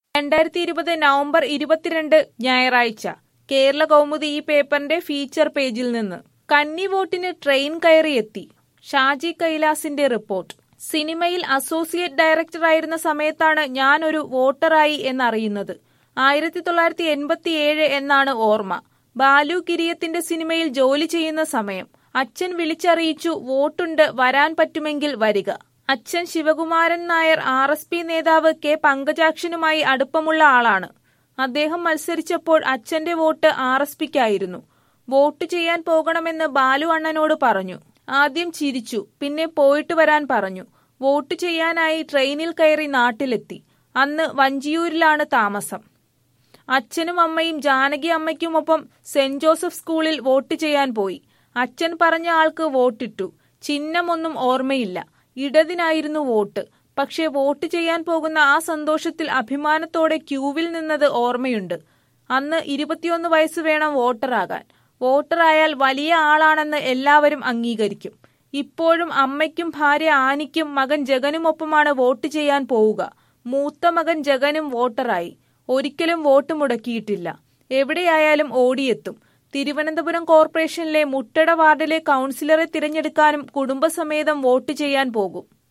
രണ്ടായിരത്തി ഇരുപത് നവംബർ ഇരുപത്തിരണ്ട് ഞായറാഴ്ച കേരള കൗമുദി ഈ പേപ്പറിന്റെ ഫീച്ചർ പേജിൽ നിന്ന് കന്നി വോട്ടിന് ട്രെയിൻ കയറിയെത്തി ഷാജി കൈലാസിന്റെ റിപ്പോർട്ട് സിനിമയിൽ അസോസിയേറ്റ് ഡയറക്ടറായിരുന്ന സമയത്താണ് ഞാനൊരു വോട്ടറായി എന്നറിയുന്നത് ആയിരത്തി തൊള്ളായിരത്തി എൺപത്തിയേഴ് എന്നാണ് ഓർമ്മ ബാലു കിരിയത്തിന്റെ സിനിമയിൽ ജോലി ചെയ്യുന്ന സമയം അച്ഛൻ വിളിച്ചറിയിച്ചു വോട്ടുണ്ട് വരാൻ പറ്റുമെങ്കിൽ വരിക അച്ഛൻ Sivakumaran Nair R S P നേതാവ് കെ പങ്കജാക്ഷനുമായി അടുപ്പമുള്ള ആളാണ് അദ്ദേഹം മത്സരിച്ചപ്പോൾ അച്ഛന്റെ വോട്ട് ആർ എസ് പിക്കായിരുന്നു വോട്ട് ചെയ്യാൻ പോകണമെന്ന് ബാലു അണ്ണനോട് പറഞ്ഞു ആദ്യം ചിരിച്ചു പിന്നെ പോയിട്ട് വരാൻ പറഞ്ഞു വോട്ട് ചെയ്യാനായി ട്രെയിനിൽ കയറി നാട്ടിലെത്തി അന്ന് വഞ്ചിയൂരിലാണ് താമസം അച്ഛനും അമ്മയും ജാനകി അമ്മയ്ക്കുമൊപ്പം സെന്റ് ജോസഫ് സ്കൂളിൽ വോട്ട് ചെയ്യാൻ പോയി അച്ഛൻ പറഞ്ഞ ആൾക്ക് വോട്ടിട്ടു ചിഹ്നമൊന്നും ഓർമ്മയില്ല ഇടതിനായിരുന്നു വോട്ട് പക്ഷേ വോട്ട് ചെയ്യാൻ പോകുന്ന ആ സന്തോഷത്തിൽ അഭിമാനത്തോടെ ക്യൂവിൽ നിന്നത് ഓർമ്മയുണ്ട് അന്ന് ഇരുപത്തിയൊന്ന് വയസ്സ് വേണം വോട്ടറാകാൻ വോട്ടറായാൽ വലിയ ആളാണെന്ന് എല്ലാവരും അംഗീകരിക്കും ഇപ്പോഴും അമ്മയ്ക്കും ഭാര്യ ആനിക്കും മകൻ ജഗനുമൊപ്പമാണ് വോട്ട് ചെയ്യാൻ പോവുക മൂത്ത മകൻ ജഗനും വോട്ടറായി ഒരിക്കലും വോട്ട് മുടക്കിയിട്ടില്ല എവിടെയായാലും ഓടിയെത്തും തിരുവനന്തപുരം കോർപ്പറേഷനിലെ മുട്ടട വാർഡിലെ കൗൺസിലറെ തിരഞ്ഞെടുക്കാനും കുടുംബസമേതം വോട്ട് ചെയ്യാൻ പോകും